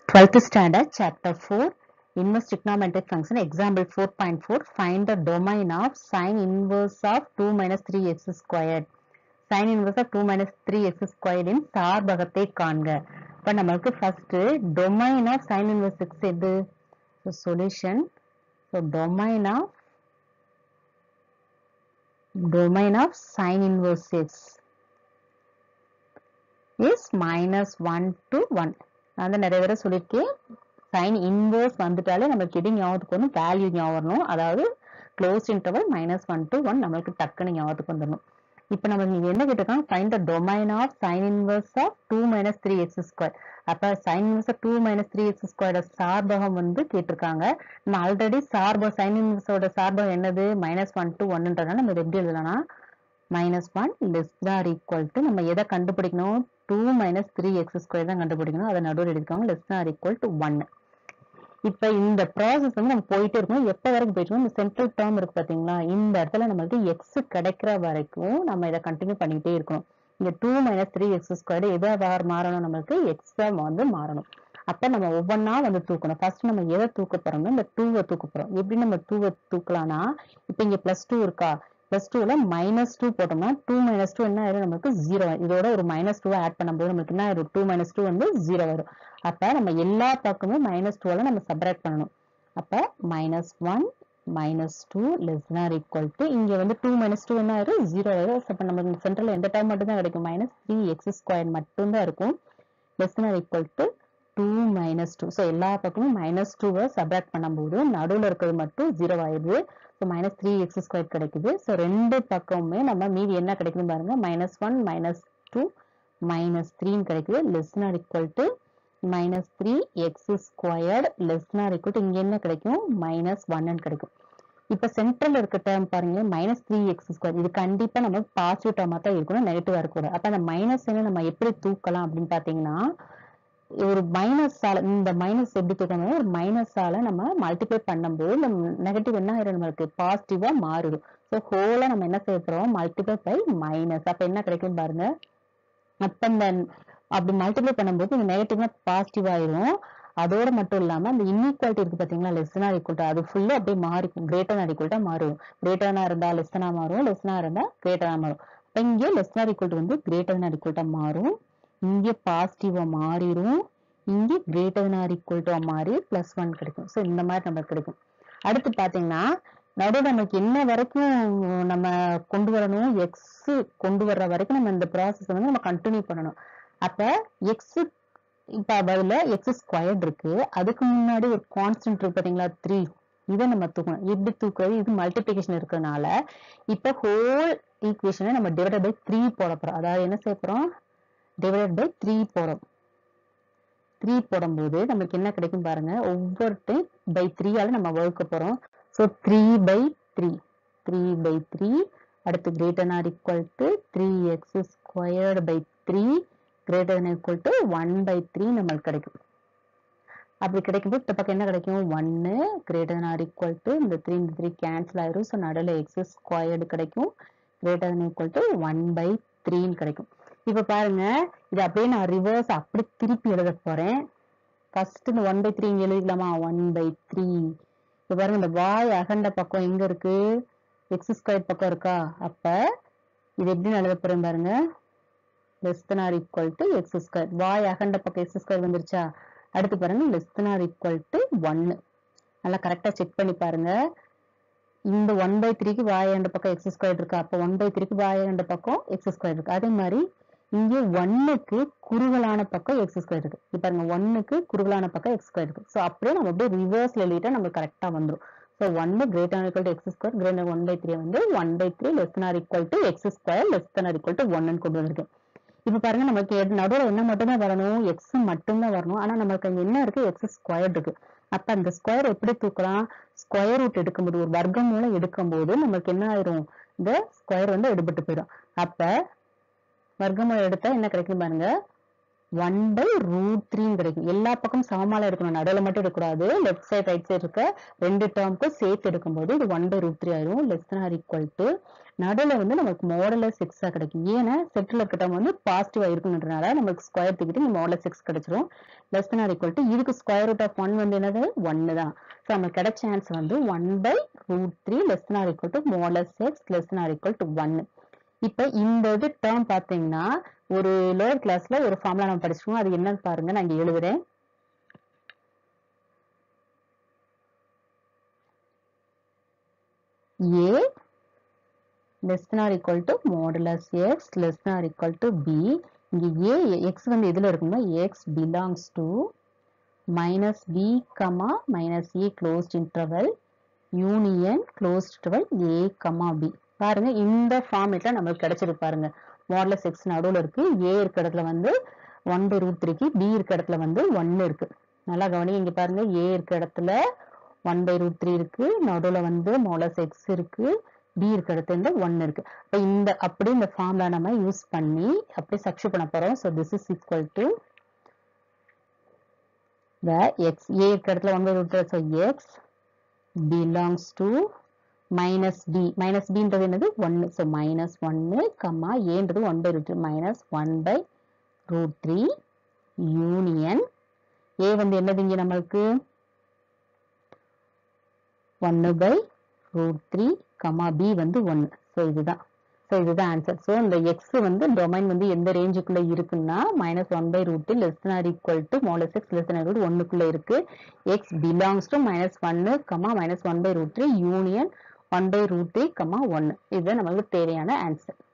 12th standard chapter 4 inverse trigonometric function example 4.4 find the domain of sine inverse of 2 minus 3x squared sin inverse of 2 minus 3x squared இன் சார்பகத்தை காண்க இப்ப நமக்கு first domain of sin inverse x எது so solution so domain of domain of sin inverse x is minus 1 to 1 நான் வந்து நிறைய தடவை சொல்லியிருக்கேன் sine inverse வந்துட்டாலே நமக்கு எது ஞாபகத்துக்கு வரும் வேல்யூ ஞாபகம் வரணும் அதாவது close interval minus one to one நம்மளுக்கு டக்குன்னு ஞாபகத்துக்கு வந்துடணும் இப்போ நம்ம நீங்க என்ன கேட்டிருக்காங்க find the domain of sine inverse of two minus three x square அப்ப sine inverse two minus three x square சார்பகம் வந்து கேட்டிருக்காங்க நம்ம ஆல்ரெடி சார்பம் சைன் இன்வர்ஸோட சார்பகம் என்னது மைனஸ் ஒன் டு ஒன்னுன்றதுனால நம்ம இதை எப்படி எழுதலாம்னா minus one less or equal to நம்ம எதை கண்டுபிடிக்கணும் two minus three x square தான் கண்டுபிடிக்கணும் அதை நடுவில் எடுத்துக்கோங்க less or equal to one இப்ப இந்த ப்ராசஸ் வந்து நம்ம போயிட்டே இருக்கணும் எப்ப வரைக்கும் போயிட்டு இருக்கோம்? இந்த சென்ட்ரல் டேர்ம் இருக்கு பாத்தீங்களா இந்த இடத்துல நம்மளுக்கு எக்ஸ் கிடைக்கிற வரைக்கும் நம்ம இதை கண்டினியூ பண்ணிக்கிட்டே இருக்கணும் இங்க two minus three x square எதை வார் மாறணும் நம்மளுக்கு எக்ஸ் வந்து மாறணும் அப்ப நம்ம ஒவ்வொன்றா வந்து தூக்கணும் ஃபர்ஸ்ட் நம்ம எதை தூக்க போறோம்னா இந்த டூவை தூக்க போறோம் எப்படி நம்ம டூவை தூக்கலாம்னா இப்ப இங்க பிளஸ் டூ இருக்கா பிளஸ் டூல மைனஸ் டூ போட்டோம்னா டூ மைனஸ் டூ என்ன ஆயிரும் நமக்கு ஜீரோ இதோட ஒரு மைனஸ் டூ ஆட் பண்ணும்போது நமக்கு என்ன ஆயிரும் டூ மைனஸ் டூ வந்து ஜீரோ வரும் அப்ப நம்ம எல்லா பக்கமும் மைனஸ் டூல நம்ம செப்பரேட் பண்ணணும் அப்ப minus one minus two less or equal to இங்க வந்து டூ மைனஸ் டூ என்ன ஆயிரும் ஜீரோ ஆயிரும் அப்ப நமக்கு சென்டர்ல எந்த டைம் மட்டும் தான் கிடைக்கும் மைனஸ் த்ரீ எக்ஸ் ஸ்கொயர் மட்டும் தான் இருக்கும் less or equal to two minus two so எல்லா பக்கமும் மைனஸ் டூவை சப்ராக்ட் பண்ணும்போது நடுவில் இருக்கிறது மட்டும் ஜீரோ ஆயிடுது so minus three x square கிடைக்குது ஸோ ரெண்டு பக்கமுமே நம்ம மீதி என்ன கிடைக்குதுன்னு பாருங்க minus one minus two minus த்ரீன்னு கிடைக்குது less or equal to minus three x squared less or equal to இங்க என்ன கிடைக்கும் மைனஸ் ஒன்னு கிடைக்கும் இப்ப சென்ட்ரல் இருக்க டேர்ம் பாருங்க மைனஸ் த்ரீ எக்ஸ் ஸ்கொயர் இது கண்டிப்பா நம்ம பாசிட்டிவ் டேர்மா தான் இருக்கணும் நெகட்டிவா இருக்கக்கூடாது அப்ப அந்த மைனஸ் நம்ம எப்படி தூக்கலாம் அப்படின்னு பாத்தீங்கன்னா ஒரு மைனஸால இந்த மைனஸ் எப்படி தூக்கணும் ஒரு மைனஸால நம்ம மல்டிப்ளை பண்ணும்போது இந்த நெகட்டிவ் என்ன ஆயிரும் நம்மளுக்கு பாசிட்டிவா மாறிடும் ஸோ ஹோலா நம்ம என்ன செய்ய போறோம் மல்டிப்ளை பை மைனஸ் அப்ப என்ன கிடைக்கும் பாருங்க அப்ப இந்த அப்படி மல்டிப்ளை பண்ணும்போது இந்த நெகட்டிவ்னா பாசிட்டிவ் ஆயிரும் அதோட மட்டும் இல்லாம இந்த இன்இக்வாலிட்டி இருக்கு பாத்தீங்களா லெஸ்னா ஈக்குவல் அது ஃபுல்லா அப்படியே மாறிக்கும் கிரேட்டர் ஈக்குவல்ட்டா மாறும் கிரேட்டர்னா இருந்தா லெஸ்னா மாறும் லெஸ்னா இருந்தா கிரேட்டரா மாறும் அப்ப இங்கே லெஸ்னா ஈக்குவல் வந்து கிரேட்டர் ஈக்குவல்ட்டா மாறும் இங்கே பாசிட்டிவா மாறிடும் இங்கே கிரேட்டர் ஆர் ஈக்குவல் டு மாறி பிளஸ் ஒன் கிடைக்கும் ஸோ இந்த மாதிரி நமக்கு கிடைக்கும் அடுத்து பாத்தீங்கன்னா நடுவில் நமக்கு என்ன வரைக்கும் நம்ம கொண்டு வரணும் எக்ஸ் கொண்டு வர்ற வரைக்கும் நம்ம இந்த ப்ராசஸ் வந்து நம்ம கண்டினியூ பண்ணணும் அப்ப எக்ஸ் இப்ப பதில எக்ஸ் ஸ்கொயர்ட் இருக்கு அதுக்கு முன்னாடி ஒரு கான்ஸ்டன்ட் இருக்கு பாத்தீங்களா த்ரீ இதை நம்ம தூக்கணும் எப்படி தூக்குறது இது மல்டிபிளிகேஷன் இருக்கிறதுனால இப்ப ஹோல் ஈக்குவேஷனை நம்ம டிவைட் பை த்ரீ போட போறோம் அதாவது என்ன செய்ய போறோம் டிவைட் பை த்ரீ போறோம் த்ரீ போடும்போது நம்மளுக்கு என்ன கிடைக்கும் பாருங்க ஒவ்வொரு டைம் பை த்ரீயால நம்ம வகுக்க போறோம் so three by three three by three அடுத்து greater or equal to three x squared by three greater equal to one by three நம்மளுக்கு கிடைக்கும் அப்படி கிடைக்கும்போது இந்த பக்கம் என்ன கிடைக்கும் ஒன்னு கிரேட்டர் ஆர் ஈக்குவல் டு இந்த த்ரீ இந்த த்ரீ கேன்சல் ஆயிரும் ஸோ நடுவில் எக்ஸ் ஸ்கொயர்டு கிடைக்கும் greater equal to one by த்ரீன்னு கிடைக்கும் இப்ப பாருங்க இது அப்படியே நான் ரிவர்ஸ் அப்படி திருப்பி எழுத போறேன் ஃபர்ஸ்ட் இந்த ஒன் பை த்ரீ இங்க எழுதிக்கலாமா ஒன் பை த்ரீ இப்ப பாருங்க இந்த வாய் அகண்ட பக்கம் எங்க இருக்கு எக்ஸ் ஸ்கொயர் பக்கம் இருக்கா அப்ப இது எப்படி எழுத போறேன் பாருங்க less than or equal to x square வாய் அகண்ட பக்கம் எக்ஸ் ஸ்கொயர் வந்துருச்சா அடுத்து பாருங்க less than or equal to ஒன்னு நல்லா கரெக்டா செக் பண்ணி பாருங்க இந்த ஒன் பை த்ரீக்கு வாய் ரெண்டு பக்கம் எக்ஸ் ஸ்கொயர் இருக்கு அப்போ ஒன் பை த்ரீக்கு வாய் ரெண்டு பக்கம் எக்ஸ் ஸ்கொயர் இருக்கு அதே மாதிரி இங்கே ஒன்னுக்கு குறுகலான பக்கம் எக்ஸ் ஸ்கொயர் இருக்கு இப்ப பாருங்க ஒன்னுக்கு குறுகலான பக்கம் எக்ஸ் ஸ்கொயர் இருக்கு ஸோ அப்படியே நம்ம அப்படியே ரிவர்ஸ்ல எழுதிட்டா நம்ம கரெக்டா வந்துடும் ஸோ ஒன்னு greater equal to x square greater one by three வந்து one by three less or equal to x square less or equal to ஒன்னு கொண்டு வந்திருக்கேன் இப்ப பாருங்க நமக்கு நடுவில் என்ன மட்டும்தான் வரணும் எக்ஸ் மட்டும்தான் வரணும் ஆனா நமக்கு அங்க என்ன இருக்கு எக்ஸ் ஸ்கொயர் இருக்கு அப்ப அந்த ஸ்கொயர் எப்படி தூக்கலாம் ஸ்கொயர் ரூட் எடுக்கும்போது ஒரு வர்க்கம் மூலம் எடுக்கும்போது நமக்கு என்ன ஆயிரும் இந்த ஸ்கொயர் வந்து எடுபட்டு போயிடும் அப்ப வர்க்கமூலம் எடுத்தா என்ன கிடைக்கும் பாருங்க ஒன் பை ரூட் த்ரீன்னு கிடைக்கும் எல்லா பக்கமும் சமமால இருக்கணும் நடுவில் மட்டும் இருக்கக்கூடாது லெஃப்ட் சைட் ரைட் சைடு இருக்க ரெண்டு டேர்முக்கும் சேர்த்து எடுக்கும்போது இது ஒன் பை ரூட் த்ரீ ஆயிரும் less than or equal to நடுவில் வந்து நமக்கு மாடலஸ் சிக்ஸா கிடைக்கும் ஏன்னா செட்டில் இருக்க டேர்ம் வந்து பாசிட்டிவா இருக்குன்றனால நமக்கு ஸ்கொயர் தூக்கிட்டு இங்க மாடலஸ் சிக்ஸ் கிடைச்சிரும் less than or equal to இதுக்கு ஸ்கொயர் ரூட் ஆஃப் ஒன் வந்து என்னது ஒன்னு தான் ஸோ நமக்கு கிடைச்ச ஆன்சர் வந்து one by root three less than or equal to modulus six less than or equal to ஒன்னு இப்ப இந்த இது டேர்ம் பாத்தீங்கன்னா ஒரு லோயர் கிளாஸ்ல ஒரு ஃபார்முலா நம்ம படிச்சிருக்கோம் அது என்னன்னு பாருங்க நான் இங்க எழுதுறேன் a less than or equal to modulus x less than or equal to b இங்க a x வந்து எதுல இருக்குன்னா x belongs to minus b comma minus a closed interval union closed interval a comma b பாருங்க இந்த ஃபார்மேட்ல நமக்கு கிடைச்சிருக்கு பாருங்க modulus X நடுவுல இருக்கு ஏ இருக்க இடத்துல வந்து ஒன் பை ரூட் த்ரீக்கு பி இருக்க இடத்துல வந்து ஒன்னு இருக்கு நல்லா கவனிங்க இங்க பாருங்க ஏ இருக்க இடத்துல ஒன் பை ரூட் த்ரீ இருக்கு நடுவுல வந்து மாடலஸ் எக்ஸ் இருக்கு பி இருக்க இடத்துல இந்த ஒன் இருக்கு இப்போ இந்த அப்படி இந்த ஃபார்ம்ல நம்ம யூஸ் பண்ணி அப்படியே சப்ஸ்டியூட் பண்ண போறோம் so this is equal to the x a இருக்க இடத்துல one by root so x belongs to minus b minus b ன்றது என்னது ஒன்னு ஸோ மைனஸ் ஒன்னு கம்மா ஏன்றது one by root minus one by root three union a வந்து என்னது இங்க நம்மளுக்கு ஒன்னு by root three comma b வந்து ஒன்னு ஸோ இதுதான் ஸோ இதுதான் ஆன்சர் ஸோ இந்த எக்ஸ் வந்து டொமைன் வந்து எந்த ரேஞ்சுக்குள்ள இருக்குன்னா minus one by root less or equal to modulus x less or root ஒன்னுக்குள்ள இருக்கு எக்ஸ் பிலாங்ஸ் டு மைனஸ் ஒன்னு comma minus one by root three union one by root three comma ஒன்னு இதுதான் நம்மளுக்கு தேவையான ஆன்சர்